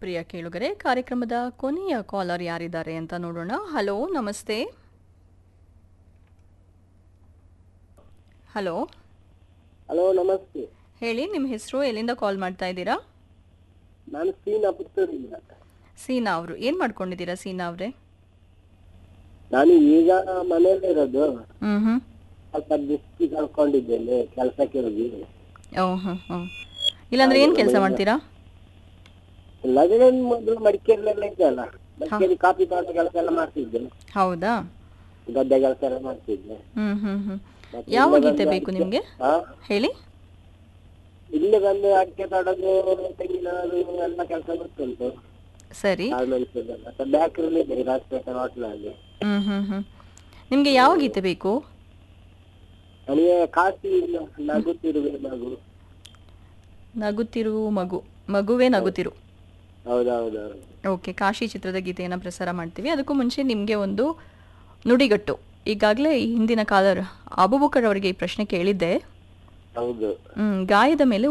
ಪ್ರಿಯ ಕೇಳುಗರೆ ಕಾರ್ಯಕ್ರಮದ ಕೊನೆಯ ಕಾಲರ್ ಯಾರಿದ್ದಾರೆ ಅಂತ ನೋಡೋಣ ಹಲೋ ನಮಸ್ತೆ ಹಲೋ ಹಲೋ ನಮಸ್ತೆ ಹೇಳಿ ನಿಮ್ಮ ಹೆಸರು ಎಲ್ಲಿಂದ ಕಾಲ್ ಮಾಡ್ತಾ ಇದ್ದೀರಾ ನಾನು ಸೀನಾ ಪುತ್ತೂರಿಂದ ಸೀನಾ ಅವರು ಏನು ಮಾಡ್ಕೊಂಡಿದ್ದೀರಾ ಸೀನಾ ಅವರೇ ನಾನು ಈಗ ಮನೆಯಲ್ಲೇ ಇರೋದು ಹ್ಞೂ ಹ್ಞೂ ಸ್ವಲ್ಪ ದೃಷ್ಟಿ ಕಳ್ಕೊಂಡಿದ್ದೇನೆ ಕೆಲಸಕ್ಕೆ ಹೋಗಿ ಓ ಹ್ಞೂ ಹ್ಞೂ ಇಲ್ಲಾಂದ್ರೆ ಏನು ಕೆಲಸ ಮಾಡ್ತೀರಾ ಇಲ್ಲಾದ್ರೆ ಮೊದಲು ಮಡಿಕೇರಿಲೆಲ್ಲ ಇದ್ದಲ್ಲ ಮಡಿಕೇರಿ ಕಾಫಿ ತೋಟ ಕೆಲಸ ಎಲ್ಲ ಮಾಡ್ತಿದ್ದೆ ಹೌದಾ ಗದ್ದೆ ಕೆಲಸ ಎಲ್ಲ ಮಾಡ್ತಿದ್ದೆ ಹ್ಞೂ ಹ್ಞೂ ಹ್ಞೂ ಮತ್ತೆ ಯಾವ ಇಲ್ಲೇ ಗೀತೆ ಬಂದು ಬೇಕು ಅಡಿಕೆ- ನಿಮಗೆ ಹಾ ಹೇಳಿ ಇಲ್ಲಿ ಬಂದು ಅಡಿಕೆ ತೋಟದ್ದು ತೆಂಗಿನ ಎಲ್ಲ ಕೆಲಸ ಗೊತ್ತುಂಟು ಸರಿ ಕಾಳು ಮೆಣಸದೆಲ್ಲ ಮತ್ತೆ ಬೇಕರಿಲಿ ಇದೆ ರಾಜಪೇಟೆ ಹೋಟ್ಲಲ್ಲಿ ಹ್ಞೂ ಹ್ಞೂ ಹ್ಞೂ ನಿಮಗೆ ಯಾವ ಗೀತೆ ಬೇಕು ನನಗೆ ಕಾಫಿ ನಗುತ್ತಿರುವೆ ಮಗು ನಗುತ್ತಿರು ಮಗು ಮಗುವೇ ನಗುತ್ತಿರು ಹೌದೌದೌದು ಓಕೆ ಕಾಶಿ ಚಿತ್ರದ ಗೀತೆಯನ್ನು ಪ್ರಸಾರ ಮಾಡ್ತೀವಿ ಅದಕ್ಕೂ ಮುಂಚೆ ನಿಮಗೆ ಒಂದು ನುಡಿಗಟ್ಟು ಈಗಾಗಲೇ ಈ ಹಿಂದಿನ ಕಾಲರ್ ಅಬುಬಕರ್ ಅವರಿಗೆ ಈ ಪ್ರಶ್ನೆ ಕೇಳಿದ್ದೆ ಹೌದು ಹ್ಮ್, ಗಾಯದ ಮೇಲೆ